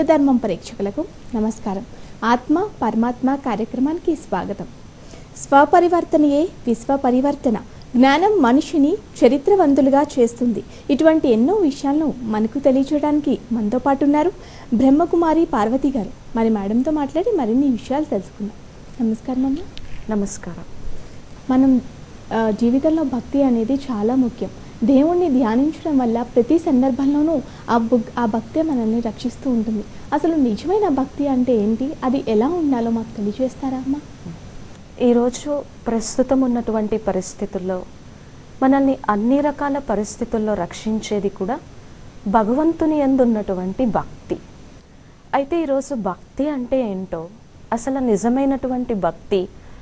హిందూ ధర్మం ప్రేక్షకులకు నమస్కారం ఆత్మ పరమాత్మ కార్యక్రమానికి స్వాగతం స్వపరివర్తనయే విశ్వ పరివర్తన జ్ఞానం మనిషిని చరిత్రవంతులుగా చేస్తుంది ఇటువంటి ఎన్నో విషయాలను మనకు తెలియచేయడానికి మనతో పాటు ఉన్నారు బ్రహ్మకుమారి పార్వతి గారు మరి మేడంతో మాట్లాడి మరిన్ని విషయాలు తెలుసుకుందాం నమస్కారం అమ్మ నమస్కారం మనం ఆ, జీవితంలో భక్తి అనేది చాలా ముఖ్యం దేవుణ్ణి ధ్యానించడం వల్ల ప్రతి సందర్భంలోనూ ఆ బుక్ ఆ భక్తే మనల్ని రక్షిస్తూ ఉంటుంది అసలు నిజమైన భక్తి అంటే ఏంటి అది ఎలా ఉండాలో మాకు తెలియజేస్తారా అమ్మా ఈరోజు ప్రస్తుతం ఉన్నటువంటి పరిస్థితుల్లో మనల్ని అన్ని రకాల పరిస్థితుల్లో రక్షించేది కూడా భగవంతుని యందు ఉన్నటువంటి భక్తి అయితే ఈరోజు భక్తి అంటే ఏంటో అసలు నిజమైనటువంటి భక్తి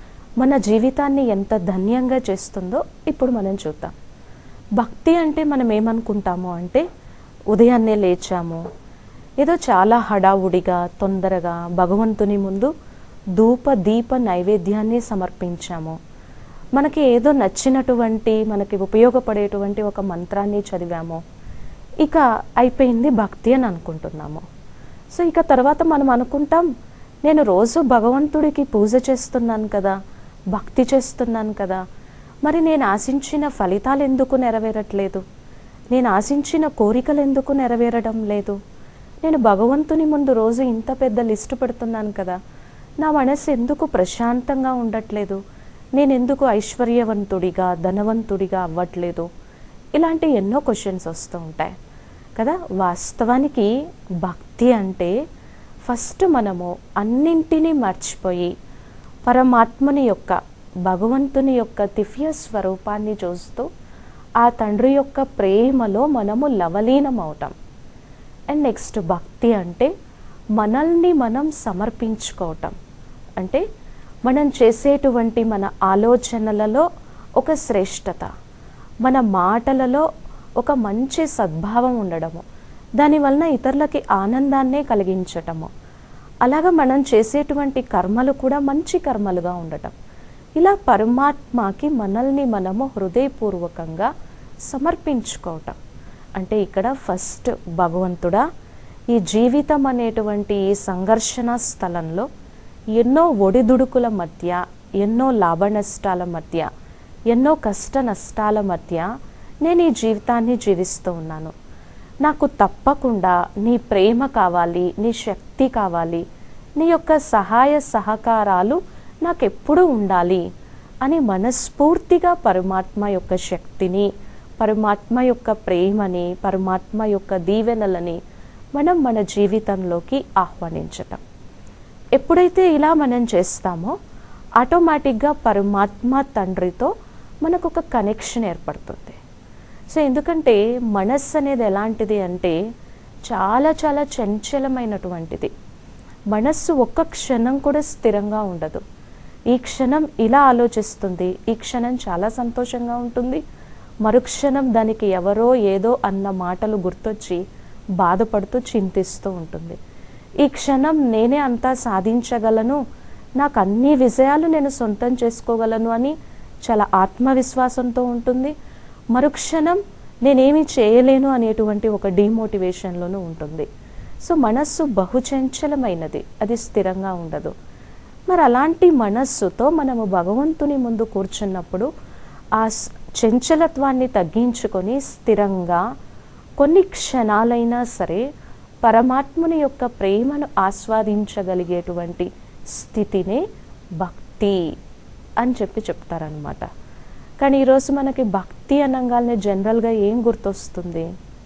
మన జీవితాన్ని ఎంత ధన్యంగా చేస్తుందో ఇప్పుడు మనం చూద్దాం భక్తి అంటే మనం ఏమనుకుంటాము అంటే ఉదయాన్నే లేచాము ఏదో చాలా హడావుడిగా తొందరగా భగవంతుని ముందు ధూప దీప నైవేద్యాన్ని సమర్పించాము మనకి ఏదో నచ్చినటువంటి మనకి ఉపయోగపడేటువంటి ఒక మంత్రాన్ని చదివాము ఇక అయిపోయింది భక్తి అని అనుకుంటున్నాము సో ఇక తర్వాత మనం అనుకుంటాం నేను రోజు భగవంతుడికి పూజ చేస్తున్నాను కదా భక్తి చేస్తున్నాను కదా మరి నేను ఆశించిన ఫలితాలు ఎందుకు నెరవేరట్లేదు నేను ఆశించిన కోరికలు ఎందుకు నెరవేరడం లేదు నేను భగవంతుని ముందు రోజు ఇంత పెద్ద లిస్టు పెడుతున్నాను కదా నా మనసు ఎందుకు ప్రశాంతంగా ఉండట్లేదు నేను ఎందుకు ఐశ్వర్యవంతుడిగా ధనవంతుడిగా అవ్వట్లేదు ఇలాంటి ఎన్నో క్వశ్చన్స్ వస్తూ ఉంటాయి కదా వాస్తవానికి భక్తి అంటే ఫస్ట్ మనము అన్నింటినీ మర్చిపోయి పరమాత్మని యొక్క భగవంతుని యొక్క దివ్య స్వరూపాన్ని చూస్తూ ఆ తండ్రి యొక్క ప్రేమలో మనము లవలీనమవుతాం అండ్ నెక్స్ట్ భక్తి అంటే మనల్ని మనం సమర్పించుకోవటం అంటే మనం చేసేటువంటి మన ఆలోచనలలో ఒక శ్రేష్టత మన మాటలలో ఒక మంచి సద్భావం ఉండడము దానివలన ఇతరులకి ఆనందాన్నే కలిగించటము అలాగా మనం చేసేటువంటి కర్మలు కూడా మంచి కర్మలుగా ఉండటం ఇలా పరమాత్మకి మనల్ని మనము హృదయపూర్వకంగా సమర్పించుకోవటం అంటే ఇక్కడ ఫస్ట్ భగవంతుడా ఈ జీవితం అనేటువంటి ఈ సంఘర్షణ స్థలంలో ఎన్నో ఒడిదుడుకుల మధ్య ఎన్నో లాభ నష్టాల మధ్య ఎన్నో కష్ట నష్టాల మధ్య నేను ఈ జీవితాన్ని జీవిస్తూ ఉన్నాను నాకు తప్పకుండా నీ ప్రేమ కావాలి నీ శక్తి కావాలి నీ యొక్క సహాయ సహకారాలు నాకెప్పుడూ ఉండాలి అని మనస్ఫూర్తిగా పరమాత్మ యొక్క శక్తిని పరమాత్మ యొక్క ప్రేమని పరమాత్మ యొక్క దీవెనలని మనం మన జీవితంలోకి ఆహ్వానించటం ఎప్పుడైతే ఇలా మనం చేస్తామో ఆటోమేటిక్గా పరమాత్మ తండ్రితో మనకు ఒక కనెక్షన్ ఏర్పడుతుంది సో ఎందుకంటే మనస్సు అనేది ఎలాంటిది అంటే చాలా చాలా చంచలమైనటువంటిది మనస్సు ఒక్క క్షణం కూడా స్థిరంగా ఉండదు ఈ క్షణం ఇలా ఆలోచిస్తుంది ఈ క్షణం చాలా సంతోషంగా ఉంటుంది మరుక్షణం దానికి ఎవరో ఏదో అన్న మాటలు గుర్తొచ్చి బాధపడుతూ చింతిస్తూ ఉంటుంది ఈ క్షణం నేనే అంతా సాధించగలను నాకు అన్ని విజయాలు నేను సొంతం చేసుకోగలను అని చాలా ఆత్మవిశ్వాసంతో ఉంటుంది మరుక్షణం నేనేమి చేయలేను అనేటువంటి ఒక డిమోటివేషన్లోనూ ఉంటుంది సో మనస్సు బహుచంచలమైనది అది స్థిరంగా ఉండదు మరి అలాంటి మనస్సుతో మనము భగవంతుని ముందు కూర్చున్నప్పుడు ఆ స్- చంచలత్వాన్ని తగ్గించుకొని స్థిరంగా కొన్ని క్షణాలైనా సరే పరమాత్ముని యొక్క ప్రేమను ఆస్వాదించగలిగేటువంటి స్థితినే భక్తి అని చెప్పి చెప్తారనమాట కానీ ఈరోజు మనకి భక్తి అనగానే జనరల్గా ఏం గుర్తొస్తుంది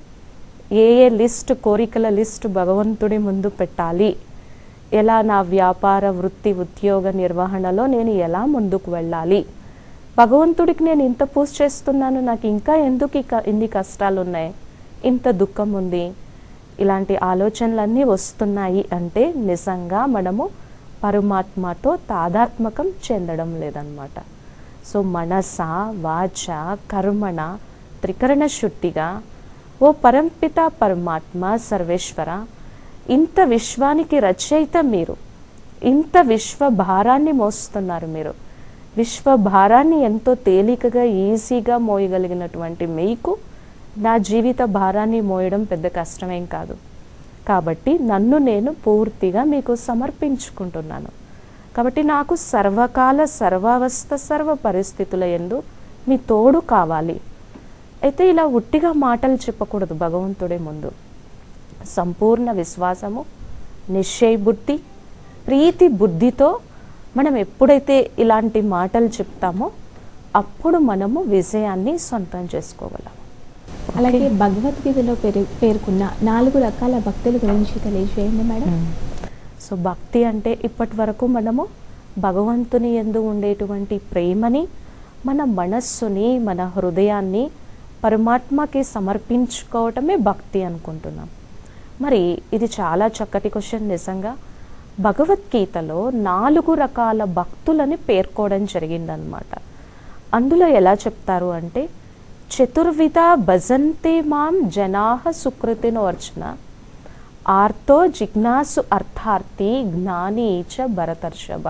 ఏ ఏ లిస్ట్ కోరికల లిస్ట్ భగవంతుడి ముందు పెట్టాలి ఎలా నా వ్యాపార వృత్తి ఉద్యోగ నిర్వహణలో నేను ఎలా ముందుకు వెళ్ళాలి భగవంతుడికి నేను ఇంత పూజ చేస్తున్నాను నాకు ఇంకా ఎందుకు ఇక ఇన్ని కష్టాలు ఉన్నాయి ఇంత దుఃఖం ఉంది ఇలాంటి ఆలోచనలన్నీ వస్తున్నాయి అంటే నిజంగా మనము పరమాత్మతో తాదాత్మకం చెందడం లేదన్నమాట సో మనస వాచ కర్మణ త్రికరణ శుద్ధిగా ఓ పరంపిత పరమాత్మ సర్వేశ్వర ఇంత విశ్వానికి రచయిత మీరు ఇంత విశ్వ భారాన్ని మోస్తున్నారు మీరు విశ్వ భారాన్ని ఎంతో తేలికగా ఈజీగా మోయగలిగినటువంటి మీకు నా జీవిత భారాన్ని మోయడం పెద్ద కష్టమేం కాదు కాబట్టి నన్ను నేను పూర్తిగా మీకు సమర్పించుకుంటున్నాను కాబట్టి నాకు సర్వకాల సర్వావస్థ సర్వ పరిస్థితుల ఎందు మీ తోడు కావాలి అయితే ఇలా ఉట్టిగా మాటలు చెప్పకూడదు భగవంతుడే ముందు సంపూర్ణ విశ్వాసము నిశ్చయ బుద్ధి ప్రీతి బుద్ధితో మనం ఎప్పుడైతే ఇలాంటి మాటలు చెప్తామో అప్పుడు మనము విజయాన్ని సొంతం చేసుకోగలం అలాగే భగవద్గీతలో పేరు పేర్కొన్న నాలుగు రకాల భక్తుల గురించి తెలియజేయండి మేడం సో భక్తి అంటే ఇప్పటి వరకు మనము భగవంతుని ఎందు ఉండేటువంటి ప్రేమని మన మనస్సుని మన హృదయాన్ని పరమాత్మకి సమర్పించుకోవటమే భక్తి అనుకుంటున్నాం మరి ఇది చాలా చక్కటి క్వశ్చన్ నిజంగా భగవద్గీతలో నాలుగు రకాల భక్తులని పేర్కోవడం జరిగిందనమాట అందులో ఎలా చెప్తారు అంటే చతుర్విధ భజంతే మాం జనాహ సుకృతినో అర్చన ఆర్తో జిజ్ఞాసు అర్థార్థి జ్ఞాని చ భరతర్షభ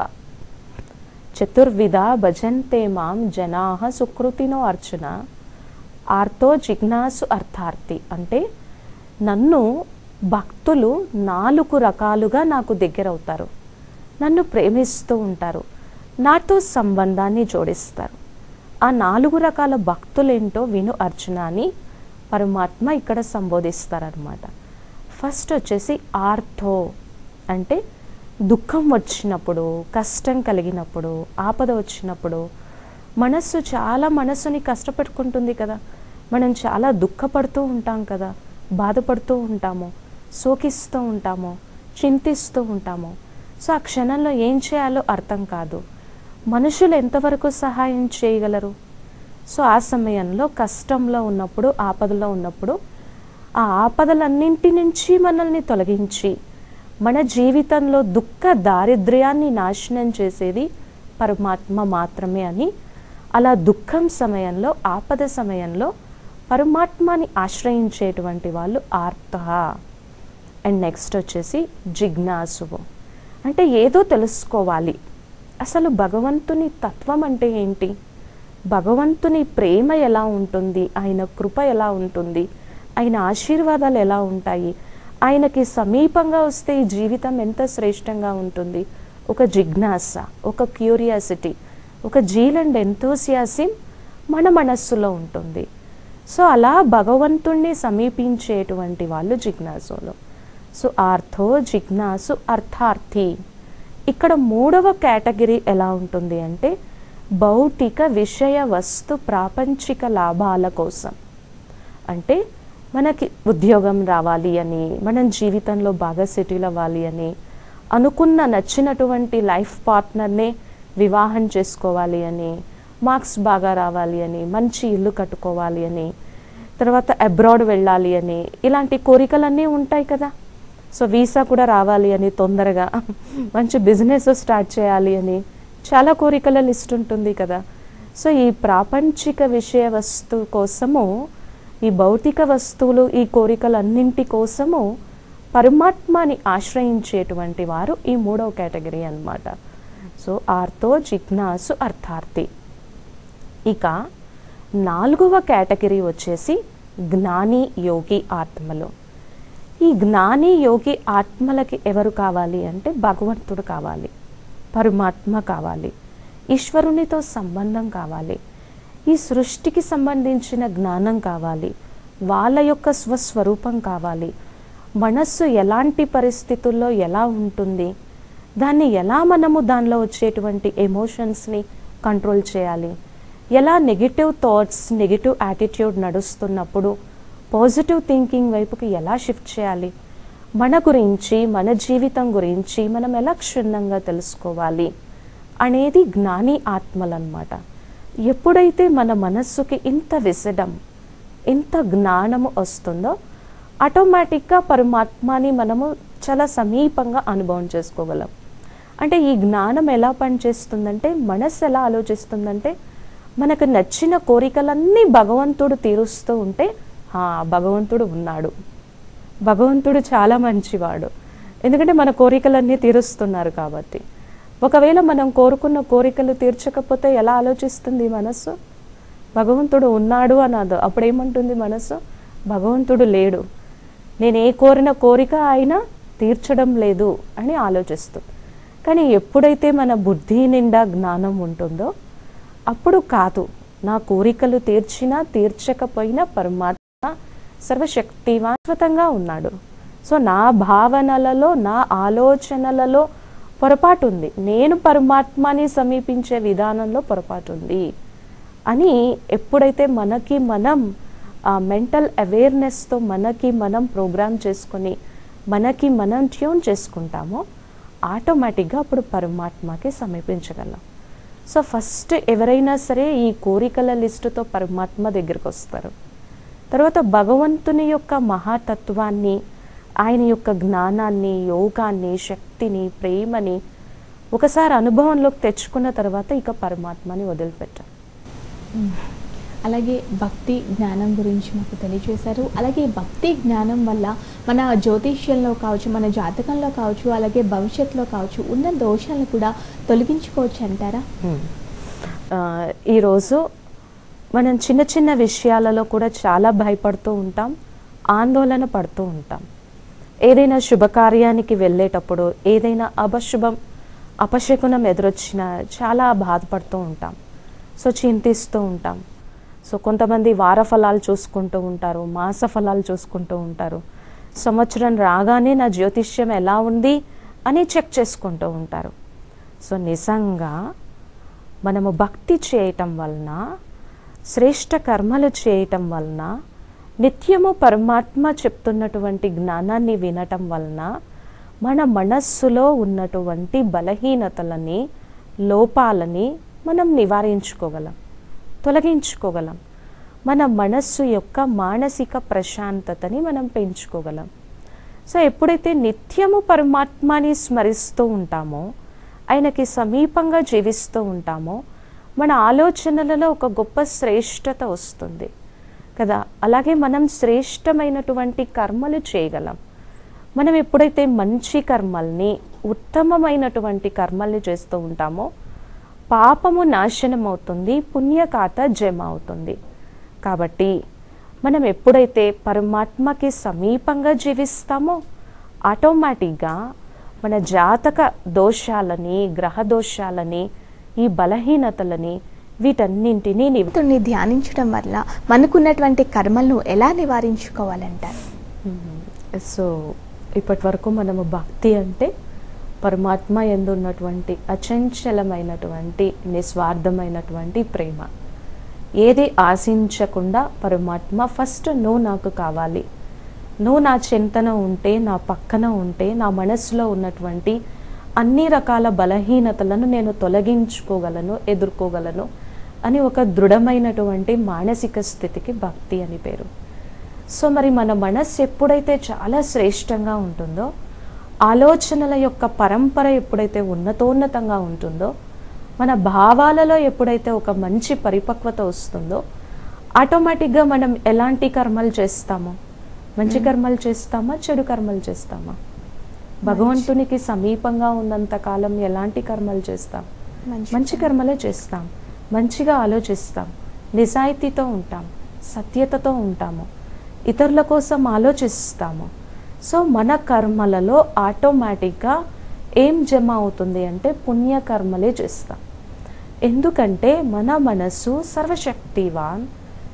చతుర్విధ భజంతే మాం జనాహ సుకృతినో అర్చన ఆర్తో జిజ్ఞాసు అర్థార్థి అంటే నన్ను భక్తులు నాలుగు రకాలుగా నాకు దగ్గర అవుతారు నన్ను ప్రేమిస్తూ ఉంటారు నాతో సంబంధాన్ని జోడిస్తారు ఆ నాలుగు రకాల భక్తులేంటో విను అర్జున అని పరమాత్మ ఇక్కడ సంబోధిస్తారనమాట ఫస్ట్ వచ్చేసి ఆర్థో అంటే దుఃఖం వచ్చినప్పుడు కష్టం కలిగినప్పుడు ఆపద వచ్చినప్పుడు మనస్సు చాలా మనస్సుని కష్టపెట్టుకుంటుంది కదా మనం చాలా దుఃఖపడుతూ ఉంటాం కదా బాధపడుతూ ఉంటాము శోకిస్తూ ఉంటాము చింతిస్తూ ఉంటాము సో ఆ క్షణంలో ఏం చేయాలో అర్థం కాదు మనుషులు ఎంతవరకు సహాయం చేయగలరు సో ఆ సమయంలో కష్టంలో ఉన్నప్పుడు ఆపదలో ఉన్నప్పుడు ఆ ఆపదలన్నింటి నుంచి మనల్ని తొలగించి మన జీవితంలో దుఃఖ దారిద్ర్యాన్ని నాశనం చేసేది పరమాత్మ మాత్రమే అని అలా దుఃఖం సమయంలో ఆపద సమయంలో పరమాత్మని ఆశ్రయించేటువంటి వాళ్ళు ఆర్త అండ్ నెక్స్ట్ వచ్చేసి జిజ్ఞాసువు అంటే ఏదో తెలుసుకోవాలి అసలు భగవంతుని తత్వం అంటే ఏంటి భగవంతుని ప్రేమ ఎలా ఉంటుంది ఆయన కృప ఎలా ఉంటుంది ఆయన ఆశీర్వాదాలు ఎలా ఉంటాయి ఆయనకి సమీపంగా వస్తే ఈ జీవితం ఎంత శ్రేష్టంగా ఉంటుంది ఒక జిజ్ఞాస ఒక క్యూరియాసిటీ ఒక జీల్ అండ్ ఎంతోసియాసిం మన మనస్సులో ఉంటుంది సో అలా భగవంతుణ్ణి సమీపించేటువంటి వాళ్ళు జిజ్ఞాసులు సో ఆర్థో జిజ్ఞాసు అర్థార్థి ఇక్కడ మూడవ కేటగిరీ ఎలా ఉంటుంది అంటే భౌతిక విషయ వస్తు ప్రాపంచిక లాభాల కోసం అంటే మనకి ఉద్యోగం రావాలి అని మనం జీవితంలో బాగా సెటిల్ అవ్వాలి అని అనుకున్న నచ్చినటువంటి లైఫ్ పార్ట్నర్నే వివాహం చేసుకోవాలి అని మార్క్స్ బాగా రావాలి అని మంచి ఇల్లు కట్టుకోవాలి అని తర్వాత అబ్రాడ్ వెళ్ళాలి అని ఇలాంటి కోరికలన్నీ ఉంటాయి కదా సో వీసా కూడా రావాలి అని తొందరగా మంచి బిజినెస్ స్టార్ట్ చేయాలి అని చాలా కోరికల లిస్ట్ ఉంటుంది కదా సో ఈ ప్రాపంచిక విషయ వస్తువు కోసము ఈ భౌతిక వస్తువులు ఈ కోరికలన్నింటి కోసము పరమాత్మని ఆశ్రయించేటువంటి వారు ఈ మూడవ కేటగిరీ అన్నమాట సో ఆర్తో జిజ్ఞాసు అర్థార్థి ఇక నాలుగవ కేటగిరీ వచ్చేసి జ్ఞాని యోగి ఆత్మలు ఈ జ్ఞాని యోగి ఆత్మలకి ఎవరు కావాలి అంటే భగవంతుడు కావాలి పరమాత్మ కావాలి ఈశ్వరునితో సంబంధం కావాలి ఈ సృష్టికి సంబంధించిన జ్ఞానం కావాలి వాళ్ళ యొక్క స్వస్వరూపం కావాలి మనస్సు ఎలాంటి పరిస్థితుల్లో ఎలా ఉంటుంది దాన్ని ఎలా మనము దానిలో వచ్చేటువంటి ఎమోషన్స్ని కంట్రోల్ చేయాలి ఎలా నెగిటివ్ థాట్స్ నెగిటివ్ యాటిట్యూడ్ నడుస్తున్నప్పుడు పాజిటివ్ థింకింగ్ వైపుకి ఎలా షిఫ్ట్ చేయాలి మన గురించి మన జీవితం గురించి మనం ఎలా క్షుణ్ణంగా తెలుసుకోవాలి అనేది జ్ఞాని ఆత్మలన్నమాట ఎప్పుడైతే మన మనస్సుకి ఇంత విసడం ఇంత జ్ఞానము వస్తుందో ఆటోమేటిక్గా పరమాత్మని మనము చాలా సమీపంగా అనుభవం చేసుకోగలం అంటే ఈ జ్ఞానం ఎలా పనిచేస్తుందంటే మనస్సు ఎలా ఆలోచిస్తుందంటే మనకు నచ్చిన కోరికలన్నీ భగవంతుడు తీరుస్తూ ఉంటే "ఆ, భగవంతుడు ఉన్నాడు భగవంతుడు చాలా మంచివాడు ఎందుకంటే మన కోరికలన్నీ తీరుస్తున్నారు కాబట్టి ఒకవేళ మనం కోరుకున్న కోరికలు తీర్చకపోతే ఎలా ఆలోచిస్తుంది మనస్సు భగవంతుడు ఉన్నాడు అన్నది అప్పుడు ఏమంటుంది మనస్సు భగవంతుడు లేడు నేను ఏ కోరిన కోరిక ఆయన తీర్చడం లేదు అని ఆలోచిస్తుంది కానీ ఎప్పుడైతే మన బుద్ధి నిండా జ్ఞానం ఉంటుందో అప్పుడు కాదు నా కోరికలు తీర్చినా తీర్చకపోయినా పరమాత్మ సర్వశక్తివాన్వతంగా ఉన్నాడు సో నా భావనలలో నా ఆలోచనలలో పొరపాటు ఉంది నేను పరమాత్మని సమీపించే విధానంలో పొరపాటు ఉంది అని ఎప్పుడైతే మనకి మనం ఆ మెంటల్ అవేర్నెస్తో మనకి మనం ప్రోగ్రామ్ చేసుకొని మనకి మనం ట్యూన్ చేసుకుంటామో ఆటోమేటిక్గా అప్పుడు పరమాత్మకి సమీపించగలం సో ఫస్ట్ ఎవరైనా సరే ఈ కోరికల లిస్టుతో పరమాత్మ దగ్గరికి వస్తారు తర్వాత భగవంతుని యొక్క మహాతత్వాన్ని ఆయన యొక్క జ్ఞానాన్ని యోగాన్ని శక్తిని ప్రేమని ఒకసారి అనుభవంలోకి తెచ్చుకున్న తర్వాత ఇక పరమాత్మని వదిలిపెట్టాం అలాగే భక్తి జ్ఞానం గురించి మాకు తెలియజేశారు అలాగే భక్తి జ్ఞానం వల్ల మన జ్యోతిష్యంలో కావచ్చు మన జాతకంలో కావచ్చు అలాగే భవిష్యత్తులో కావచ్చు ఉన్న దోషాలను కూడా తొలగించుకోవచ్చు అంటారా ఆ, ఈరోజు మనం చిన్న చిన్న విషయాలలో కూడా చాలా భయపడుతూ ఉంటాం ఆందోళన పడుతూ ఉంటాం ఏదైనా శుభకార్యానికి వెళ్ళేటప్పుడు ఏదైనా అపశుభం అపశకునం ఎదురొచ్చినా చాలా బాధపడుతూ ఉంటాం సో చింతిస్తూ ఉంటాం సో కొంతమంది వార ఫలాలు చూసుకుంటూ ఉంటారు మాస ఫలాలు చూసుకుంటూ ఉంటారు సంవత్సరం రాగానే నా జ్యోతిష్యం ఎలా ఉంది అని చెక్ చేసుకుంటూ ఉంటారు సో నిజంగా మనము భక్తి చేయటం వలన శ్రేష్ట కర్మలు చేయటం వలన నిత్యము పరమాత్మ చెప్తున్నటువంటి జ్ఞానాన్ని వినటం వలన మన మనస్సులో ఉన్నటువంటి బలహీనతలని లోపాలని మనం నివారించుకోగలం తొలగించుకోగలం మన మనస్సు యొక్క మానసిక ప్రశాంతతని మనం పెంచుకోగలం సో ఎప్పుడైతే నిత్యము పరమాత్మని స్మరిస్తూ ఉంటామో ఆయనకి సమీపంగా జీవిస్తూ ఉంటామో మన ఆలోచనలలో ఒక గొప్ప శ్రేష్టత వస్తుంది కదా అలాగే మనం శ్రేష్టమైనటువంటి కర్మలు చేయగలం మనం ఎప్పుడైతే మంచి కర్మల్ని ఉత్తమమైనటువంటి కర్మల్ని చేస్తూ ఉంటామో పాపము నాశనం అవుతుంది పుణ్యకాత జమ అవుతుంది కాబట్టి మనం ఎప్పుడైతే పరమాత్మకి సమీపంగా జీవిస్తామో ఆటోమేటిక్గా మన జాతక దోషాలని గ్రహ దోషాలని ఈ బలహీనతలని వీటన్నింటినీ నివ భగవంతుడిని ధ్యానించడం వల్ల మనకున్నటువంటి కర్మలను ఎలా నివారించుకోవాలంటారు సో ఇప్పటి వరకు మనము భక్తి అంటే పరమాత్మ ఎందు ఉన్నటువంటి అచంచలమైనటువంటి నిస్వార్థమైనటువంటి ప్రేమ ఏది ఆశించకుండా పరమాత్మ ఫస్ట్ నువ్వు నాకు కావాలి నువ్వు నా చింతన ఉంటే నా పక్కన ఉంటే నా మనసులో ఉన్నటువంటి అన్ని రకాల బలహీనతలను నేను తొలగించుకోగలను ఎదుర్కోగలను అని ఒక దృఢమైనటువంటి మానసిక స్థితికి భక్తి అని పేరు సో మరి మన మనస్సు ఎప్పుడైతే చాలా శ్రేష్టంగా ఉంటుందో ఆలోచనల యొక్క పరంపర ఎప్పుడైతే ఉన్నతోన్నతంగా ఉంటుందో మన భావాలలో ఎప్పుడైతే ఒక మంచి పరిపక్వత వస్తుందో ఆటోమేటిక్గా మనం ఎలాంటి కర్మలు చేస్తామో మంచి కర్మలు చేస్తామా చెడు కర్మలు చేస్తామా భగవంతునికి సమీపంగా ఉన్నంత కాలం ఎలాంటి కర్మలు చేస్తాం మంచి కర్మలే చేస్తాం మంచిగా ఆలోచిస్తాం నిజాయితీతో ఉంటాం సత్యతతో ఉంటాము ఇతరుల కోసం ఆలోచిస్తాము సో మన కర్మలలో ఆటోమేటిక్గా ఏం జమ అవుతుంది అంటే పుణ్యకర్మలే చేస్తాం ఎందుకంటే మన మనసు సర్వశక్తివాన్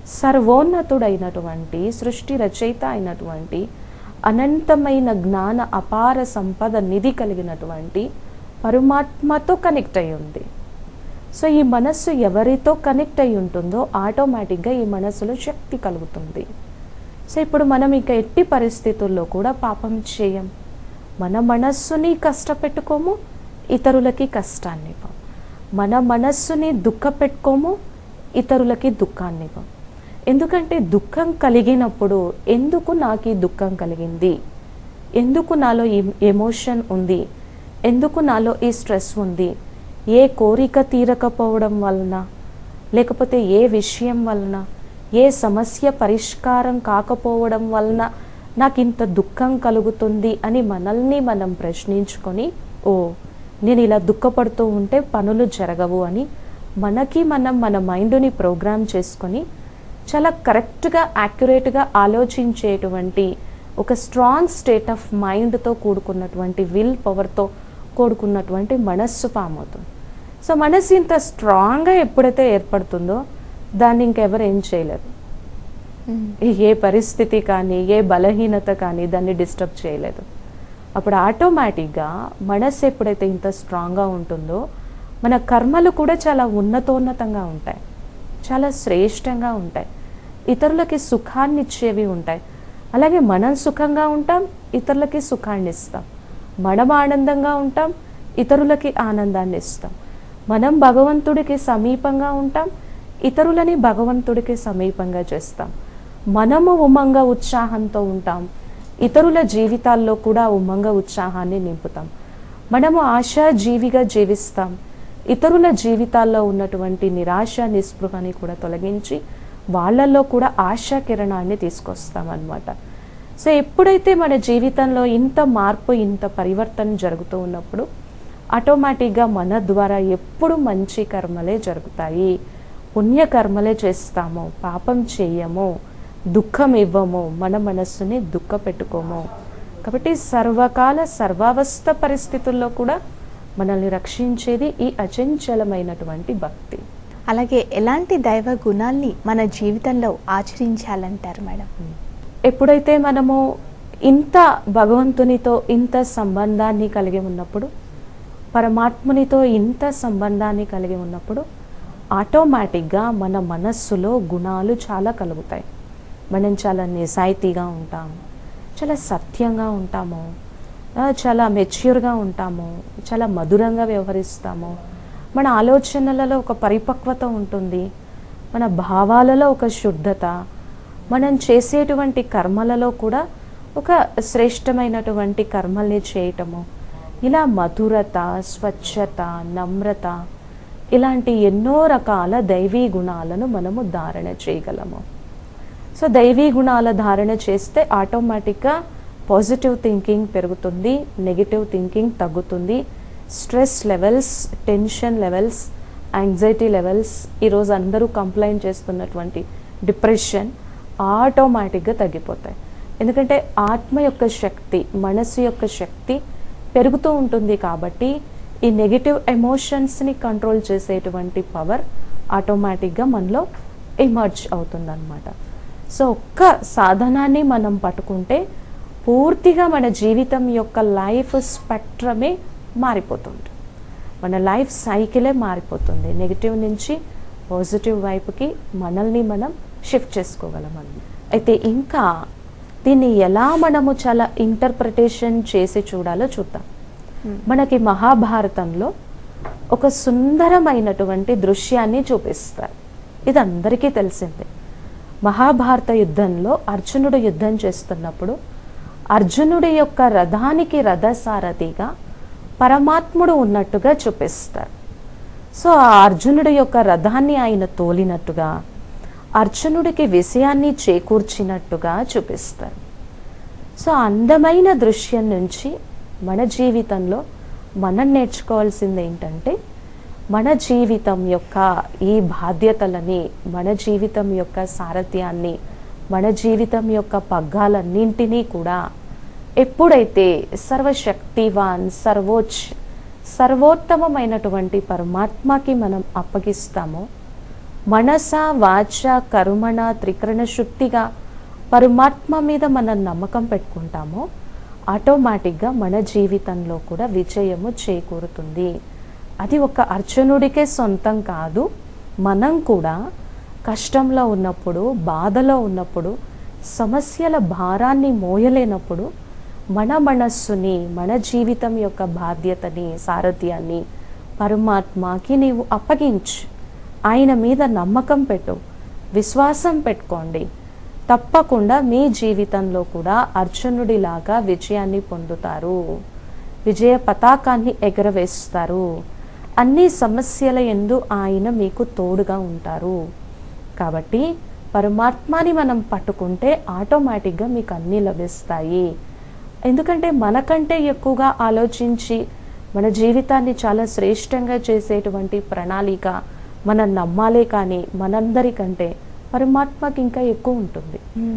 సర్వోన్నతుడైనటువంటి సృష్టి రచయిత అయినటువంటి అనంతమైన జ్ఞాన అపార సంపద నిధి కలిగినటువంటి పరమాత్మతో కనెక్ట్ అయి ఉంది సో ఈ మనస్సు ఎవరితో కనెక్ట్ అయి ఉంటుందో ఆటోమేటిక్గా ఈ మనస్సులో శక్తి కలుగుతుంది సో ఇప్పుడు మనం ఇక ఎట్టి పరిస్థితుల్లో కూడా పాపం చేయం మన మనస్సుని కష్టపెట్టుకోము ఇతరులకి కష్టాన్ని ఇవ్వం మన మనస్సుని దుఃఖపెట్టుకోము ఇతరులకి దుఃఖాన్ని ఇవ్వం ఎందుకంటే దుఃఖం కలిగినప్పుడు ఎందుకు నాకు ఈ దుఃఖం కలిగింది ఎందుకు నాలో ఈ ఎమోషన్ ఉంది ఎందుకు నాలో ఈ స్ట్రెస్ ఉంది ఏ కోరిక తీరకపోవడం వలన లేకపోతే ఏ విషయం వలన ఏ సమస్య పరిష్కారం కాకపోవడం వలన నాకు ఇంత దుఃఖం కలుగుతుంది అని మనల్ని మనం ప్రశ్నించుకొని ఓ నేను ఇలా దుఃఖపడుతూ ఉంటే పనులు జరగవు అని మనకి మనం మన మైండ్ని ప్రోగ్రామ్ చేసుకొని చాలా కరెక్ట్గా యాక్యురేట్గా ఆలోచించేటువంటి ఒక స్ట్రాంగ్ స్టేట్ ఆఫ్ మైండ్తో కూడుకున్నటువంటి విల్ పవర్తో కూడుకున్నటువంటి మనస్సు ఫామ్ అవుతుంది సో మనస్సు ఇంత స్ట్రాంగ్గా ఎప్పుడైతే ఏర్పడుతుందో దాన్ని ఇంకెవరు ఏం చేయలేరు ఏ పరిస్థితి కానీ ఏ బలహీనత కానీ దాన్ని డిస్టర్బ్ చేయలేదు అప్పుడు ఆటోమేటిక్గా మనస్సు ఎప్పుడైతే ఇంత స్ట్రాంగ్గా ఉంటుందో మన కర్మలు కూడా చాలా ఉన్నతోన్నతంగా ఉంటాయి చాలా శ్రేష్టంగా ఉంటాయి ఇతరులకి సుఖాన్ని ఇచ్చేవి ఉంటాయి అలాగే మనం సుఖంగా ఉంటాం ఇతరులకి సుఖాన్ని ఇస్తాం మనం ఆనందంగా ఉంటాం ఇతరులకి ఆనందాన్ని ఇస్తాం మనం భగవంతుడికి సమీపంగా ఉంటాం ఇతరులని భగవంతుడికి సమీపంగా చేస్తాం మనము ఉమంగ ఉత్సాహంతో ఉంటాం ఇతరుల జీవితాల్లో కూడా ఉమంగ ఉత్సాహాన్ని నింపుతాం మనము ఆశాజీవిగా జీవిస్తాం ఇతరుల జీవితాల్లో ఉన్నటువంటి నిరాశ నిస్పృహని కూడా తొలగించి వాళ్ళల్లో కూడా ఆశా కిరణాన్ని తీసుకొస్తాం అన్నమాట సో ఎప్పుడైతే మన జీవితంలో ఇంత మార్పు ఇంత పరివర్తన జరుగుతూ ఉన్నప్పుడు ఆటోమేటిక్గా మన ద్వారా ఎప్పుడు మంచి కర్మలే జరుగుతాయి పుణ్యకర్మలే చేస్తాము పాపం చేయము దుఃఖం ఇవ్వము మన మనస్సుని దుఃఖ పెట్టుకోము కాబట్టి సర్వకాల సర్వావస్థ పరిస్థితుల్లో కూడా మనల్ని రక్షించేది ఈ అచంచలమైనటువంటి భక్తి అలాగే ఎలాంటి దైవ గుణాల్ని మన జీవితంలో ఆచరించాలంటారు మేడం ఎప్పుడైతే మనము ఇంత భగవంతునితో ఇంత సంబంధాన్ని కలిగి ఉన్నప్పుడు పరమాత్మునితో ఇంత సంబంధాన్ని కలిగి ఉన్నప్పుడు ఆటోమేటిక్గా మన మనస్సులో గుణాలు చాలా కలుగుతాయి మనం చాలా నిజాయితీగా ఉంటాం చాలా సత్యంగా ఉంటాము ఆ, చాలా మెచ్యూర్గా ఉంటాము చాలా మధురంగా వ్యవహరిస్తాము మన ఆలోచనలలో ఒక పరిపక్వత ఉంటుంది మన భావాలలో ఒక శుద్ధత మనం చేసేటువంటి కర్మలలో కూడా ఒక శ్రేష్టమైనటువంటి కర్మల్ని చేయటము ఇలా మధురత స్వచ్ఛత నమ్రత ఇలాంటి ఎన్నో రకాల దైవీ గుణాలను మనము ధారణ చేయగలము సో దైవీ గుణాల ధారణ చేస్తే ఆటోమేటిక్గా పాజిటివ్ థింకింగ్ పెరుగుతుంది నెగిటివ్ థింకింగ్ తగ్గుతుంది stress levels tension levels anxiety levels ఈరోజు అందరూ కంప్లైంట్ చేస్తున్నటువంటి డిప్రెషన్ ఆటోమేటిక్గా తగ్గిపోతాయి ఎందుకంటే ఆత్మ యొక్క శక్తి మనసు యొక్క శక్తి పెరుగుతూ ఉంటుంది కాబట్టి ఈ నెగిటివ్ ఎమోషన్స్ని కంట్రోల్ చేసేటువంటి పవర్ ఆటోమేటిక్గా మనలో ఎమర్జ్ అవుతుందన్నమాట సో ఒక్క సాధనాన్ని మనం పట్టుకుంటే పూర్తిగా మన జీవితం యొక్క లైఫ్ స్పెక్ట్రమే మారిపోతుంది మన లైఫ్ సైకిలే మారిపోతుంది నెగిటివ్ నుంచి పాజిటివ్ వైపుకి మనల్ని మనం షిఫ్ట్ చేసుకోగలం అన్నమాట. అయితే ఇంకా దీన్ని ఎలా మనము చాలా ఇంటర్ప్రిటేషన్ చేసి చూడాలో చూద్దాం మనకి మహాభారతంలో ఒక సుందరమైనటువంటి దృశ్యాన్ని చూపిస్తారు ఇది అందరికీ తెలిసిందే మహాభారత యుద్ధంలో అర్జునుడు యుద్ధం చేస్తున్నప్పుడు అర్జునుడి యొక్క రథానికి రథసారథిగా పరమాత్ముడు ఉన్నట్టుగా చూపిస్తారు సో ఆ అర్జునుడి యొక్క రథాన్ని ఆయన తోలినట్టుగా అర్జునుడికి విషయాన్ని చేకూర్చినట్టుగా చూపిస్తారు సో అందమైన దృశ్యం నుంచి మన జీవితంలో మనం నేర్చుకోవాల్సింది ఏంటంటే మన జీవితం యొక్క ఈ బాధ్యతలని మన జీవితం యొక్క సారథ్యాన్ని మన జీవితం యొక్క పగ్గాలన్నింటినీ కూడా ఎప్పుడైతే సర్వశక్తివాన్ సర్వోచ్ సర్వోత్తమమైనటువంటి పరమాత్మకి మనం అప్పగిస్తామో మనస వాచ కర్మణ త్రికరణ శుద్ధిగా పరమాత్మ మీద మనం నమ్మకం పెట్టుకుంటామో ఆటోమేటిక్గా మన జీవితంలో కూడా విజయము చేకూరుతుంది అది ఒక అర్జునుడికే సొంతం కాదు మనం కూడా కష్టంలో ఉన్నప్పుడు బాధలో ఉన్నప్పుడు సమస్యల భారాన్ని మోయలేనప్పుడు మన మనస్సుని మన జీవితం యొక్క బాధ్యతని సారథ్యాన్ని పరమాత్మకి నీవు అప్పగించు ఆయన మీద నమ్మకం పెట్టు విశ్వాసం పెట్టుకోండి తప్పకుండా మీ జీవితంలో కూడా అర్జునుడిలాగా విజయాన్ని పొందుతారు విజయ పతాకాన్ని ఎగరవేస్తారు అన్ని సమస్యల ఎందు ఆయన మీకు తోడుగా ఉంటారు కాబట్టి పరమాత్మని మనం పట్టుకుంటే ఆటోమేటిక్గా మీకు అన్నీ లభిస్తాయి ఎందుకంటే మనకంటే ఎక్కువగా ఆలోచించి మన జీవితాన్ని చాలా శ్రేష్టంగా చేసేటువంటి ప్రణాళిక మనం నమ్మాలే కానీ మనందరికంటే పరమాత్మకి ఇంకా ఎక్కువ ఉంటుంది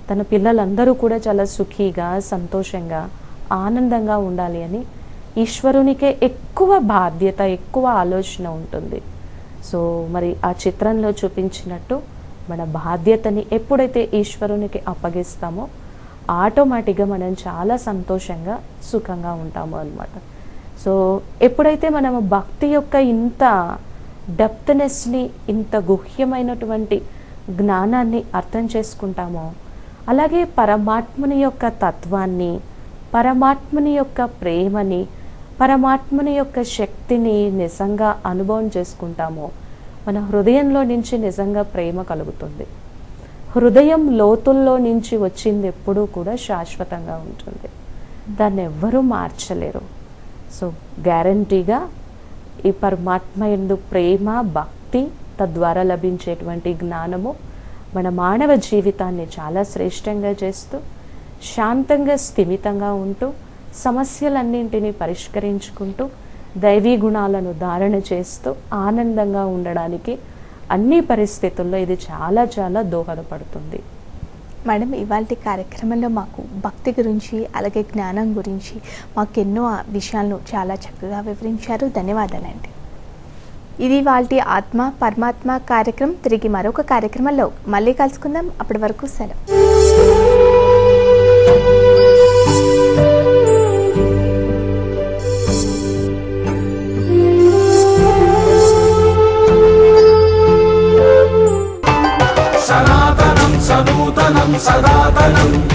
తన పిల్లలందరూ కూడా చాలా సుఖీగా సంతోషంగా ఆనందంగా ఉండాలి అని ఈశ్వరునికే ఎక్కువ బాధ్యత ఎక్కువ ఆలోచన ఉంటుంది సో మరి ఆ చిత్రంలో చూపించినట్టు మన బాధ్యతని ఎప్పుడైతే ఈశ్వరునికి అప్పగిస్తామో ఆటోమేటిక్గా మనం చాలా సంతోషంగా సుఖంగా ఉంటాము అన్నమాట సో ఎప్పుడైతే మనము భక్తి యొక్క ఇంత డెప్త్నెస్ని ఇంత గుహ్యమైనటువంటి జ్ఞానాన్ని అర్థం చేసుకుంటామో అలాగే పరమాత్ముని యొక్క తత్వాన్ని పరమాత్ముని యొక్క ప్రేమని పరమాత్ముని యొక్క శక్తిని నిజంగా అనుభవం చేసుకుంటామో మన హృదయంలో నుంచి నిజంగా ప్రేమ కలుగుతుంది హృదయం లోతుల్లో నుంచి వచ్చింది ఎప్పుడూ కూడా శాశ్వతంగా ఉంటుంది దాన్ని ఎవ్వరూ మార్చలేరు సో గ్యారంటీగా ఈ పరమాత్మ ఎందు ప్రేమ భక్తి తద్వారా లభించేటువంటి జ్ఞానము మన మానవ జీవితాన్ని చాలా శ్రేష్టంగా చేస్తూ శాంతంగా స్థిమితంగా ఉంటూ సమస్యలన్నింటినీ పరిష్కరించుకుంటూ దైవీ గుణాలను ధారణ చేస్తూ ఆనందంగా ఉండడానికి అన్ని పరిస్థితుల్లో ఇది చాలా చాలా దోహదపడుతుంది మేడం ఇవాళ కార్యక్రమంలో మాకు భక్తి గురించి అలాగే జ్ఞానం గురించి మాకు ఎన్నో ఆ విషయాలను చాలా చక్కగా వివరించారు ధన్యవాదాలండి ఇది వాళ్ళ ఆత్మ పరమాత్మ కార్యక్రమం తిరిగి మరొక కార్యక్రమంలో మళ్ళీ కలుసుకుందాం అప్పటి వరకు సెలవు सनातनं सनूतनं सदातनम्